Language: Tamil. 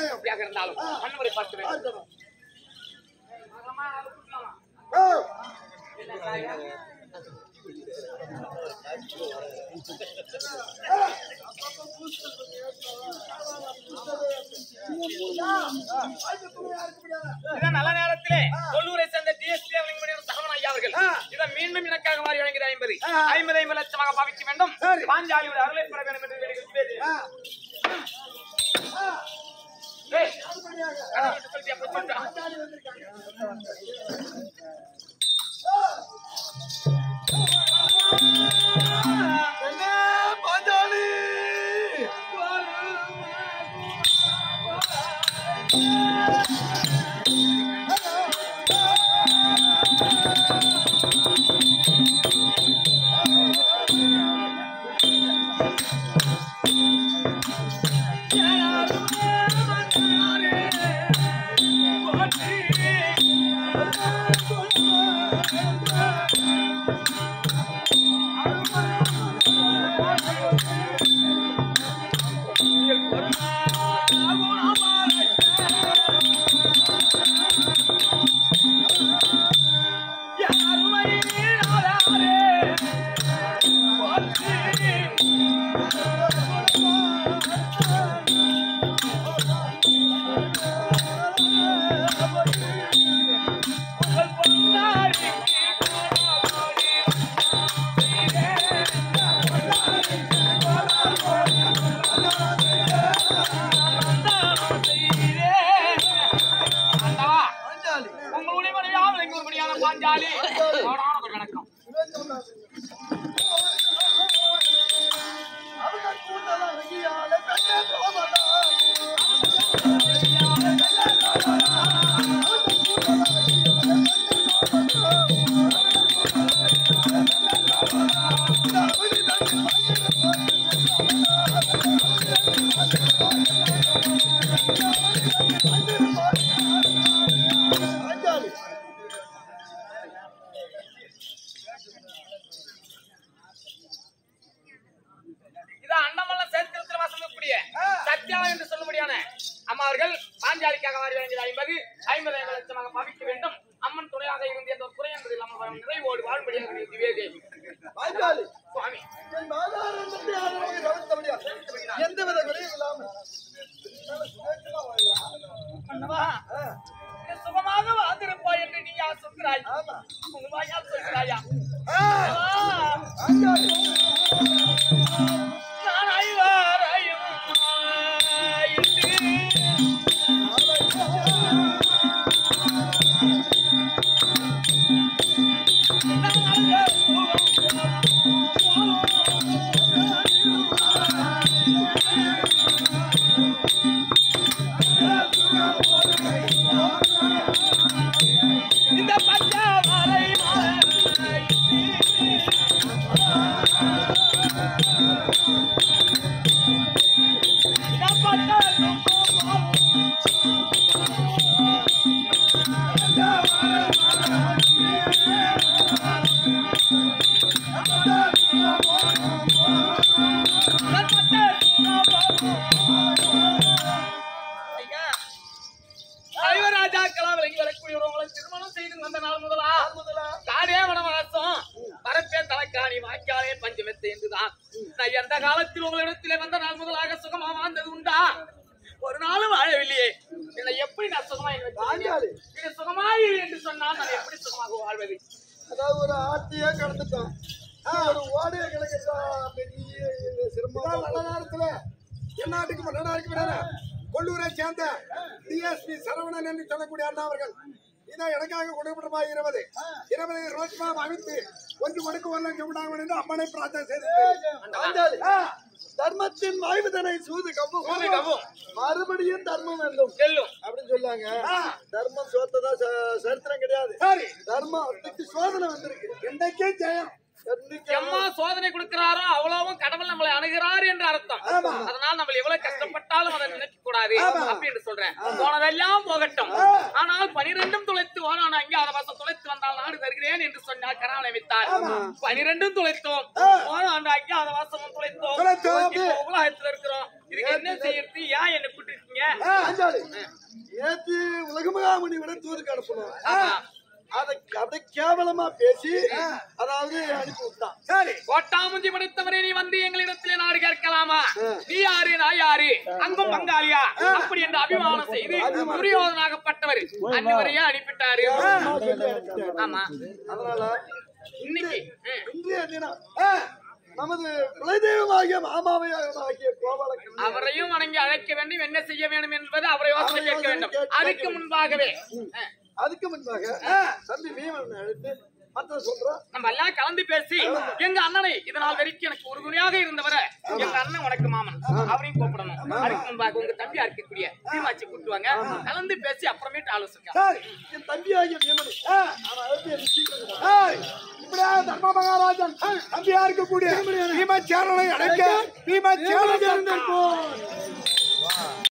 எப்படியாக இருந்தாலும் மன்னவரை பார்க்கிறேன் பார்க்கணும். மகமா, அதை கூட்டலாமா? ஓ, என்ன காரியம்? இதான் நல்ல நேரத்திலே கொல்லூரை சேர்ந்த டிஎஸ்பி அவர்களின் தகவல் ஐயா அவர்கள் ஆ. இதை மீண்டும் எனக்காக மாறி வழங்கியது ஐம்பது ஆ. ஐம்பது ஐம்பது லட்சமாக பாவிக்க வேண்டும் சரி. பாஞ்சாலியோட அருளை பெற வேண்டும் என்று வேண்டுகிறேன். ஆ, ஏய், அடுத்தபடியாக, கடவுள் விட்டு சொல்லிட்டியா, போய் சொல்லிட்டா. பாஞ்சாலி வந்திருக்காங்க. என்ன பாஞ்சாலி ஆண்டவா, பாஞ்சாலி உங்களுடைய மனைவியால் எங்க ஒருபடியான பாஞ்சாலி கோடான ஒரு வணக்கம் பாஞ்சாலி இது அண்ணமல்ல சரித்திரத்தில் வசந்தக்கூடிய சத்யா என்று சொல்லும்படியான அம்மா அவர்கள் பாஞ்சாலிக்காக மாறி வேண்டியது ஐம்பது ஐம்பது ஐம்பது லட்சமாக பவிக்க வேண்டும் அம்மன் துணையாக இருந்து எந்த ஒரு குறை என்பது இல்லாமல் நிறைவோடு வாழும்படியாக திவேகை பாஞ்சாலி சுவாமி என் மாதாரந்தத்தை ஆதரவாக கவனித்தபடியா, எந்தவித குறையும் இல்லாமல் நல்ல சுதேசமா வாழலாம். அண்ணவா ஆ, நீ சுகமாக வாழ்ந்திருப்பாய் என்று நீ யார் சொல்கிறாய் ஆமா. உங்க வாயால் சொல்கிறாயா ஆ, ஆ, பாஞ்சாலி நான் ஐவரையும் ஆயிற்று. இந்த பஞ்சாமரை மலை ஐவராஜாக்களால் விளங்கி வரக்கூடியவர்களை திருமணம் செய்து வந்த நாள் முதலா காடே வனவாசம் பரப்பே தலைக்காணி வாய்க்காலே பஞ்சமெத்து என்றுதான் நான் எந்த காலத்தில் உங்களிடத்திலே வந்த நாள் முதலாக சுகமா வாழ்ந்தது உண்டா ஒரு நாளும் வாழவில்லையே என்னை எப்படி நான் சுகமா பாஞ்சாலி. இது சுகமாய் என்று சொன்னால் நான் எப்படி சுகமாக வாழ்வது அதாவது ஒரு ஆட்டியே கடந்துட்டோம் ஒரு ஓடையை கிடக்கிறதா பெரிய சிரமம் நல்ல நேரத்துல எந்நாட்டுக்கு மன்னனாருக்கு விடாத கொள்ளூரை சேர்ந்த டிஎஸ்பி சரவணன் என்று சொல்லக்கூடிய அண்ணா அவர்கள் இதான் எனக்காக கொடுக்கப்பட்டமாக இருபது இருபது ரோஜ்மா அமைத்து ஒன்று கொடுக்க ஒரு லட்சம் விடாமல் என்று அம்மனை பிரார்த்தனை செய்து தர்மத்தின் வாய்வுதனை சூது கவ்வும் சூது கவ்வும். மறுபடியும் தர்மம் வேண்டும் செல்லும் அப்படின்னு சொல்லுவாங்க தர்மம் சோத்ததா ச- சரித்திரம் கிடையாது சரி தர்மம் அதுக்கு சோதனை வந்திருக்கு இன்றைக்கே ஜெயம் என்னைக்கு எம்மா சோதனை கொடுக்கிறாரோ அவ்வளவும் கடவுள் நம்மளை அணுகிறார் என்று அர்த்தம் ஆமா. அதனால் நம்ம எவ்வளவு கஷ்டப்பட்டாலும் அதை நினைக்க கூடாது ஆமா. அப்படின்னு சொல்றேன் போனதெல்லாம் போகட்டும் ஆனால் பனிரெண்டும் துளைத்து வானான அங்கே அதை வசம் துளைத்து வந்தால் நாடு தருகிறேன் என்று சொன்னார் கராவளை வைத்தார் பனிரெண்டும் துளைத்தோம் போனாண்ட அங்கே அதை வாசமும் துளைத்தோம் துளைத்தோம். இப்போ உலகத்துல இருக்கிறோம் இதுக்கு என்ன செய்யறது ஏன் என்ன கூட்டிருக்கீங்க ஆ, அஞ்சாளி. நேத்து உலகமகாமணி விட தூதுக்கு அனுப்பணும் ஆமா. அதை அப்படியே கேவலமா பேசி அதாவது அனுப்பி விட்டான் சரி கோட்டாமுஞ்சி படைத்தவரே நீ வந்து எங்களிடத்திலே நாடு கேட்கலாமா நீ யாரு நான் யாரு அங்கும் பங்காளியா அப்படி என்று அபிமானம் செய்து துரியோதனாகப்பட்டவர் அன்னிவரையே அனுப்பிட்டாரு ஆமா அதனால இன்னைக்கு ம். இன்றைய தினம் ஆ, நமது குலதெய்வமாகிய மாமாவையாகிய கோபால அவரையும் வணங்கி அழைக்க வேண்டும் என்ன செய்ய வேண்டும் என்பது அவரை யோசனை கேட்க வேண்டும் அதுக்கு முன்பாகவே அஹ், அதுக்கு முன்பாக தம்பி பீமன் அழைத்து மற்ற சொல்றோம் நம்ம எல்லாம் கலந்து பேசி எங்க அண்ணனை இதனால் வரைக்கும் எனக்கு உறுதுணையாக இருந்தவரை எங்க அண்ணன் உனக்கு மாமன் அவரையும் கூப்பிடணும் அதுக்கு முன்பாக உங்க தம்பியா இருக்கக்கூடிய தீமாச்சி கூட்டுவாங்க கலந்து பேசி அப்புறமேட்டு ஆலோசனை சார் என் தம்பியாகிய பீமனை அவன் அழைத்து என்னை சீக்கிரம் கொண்டு வா. இப்படியா தர்ம மகாராஜன் தம்பியா இருக்கக்கூடிய பீம சேரனை அழைக்க பீம சேரன்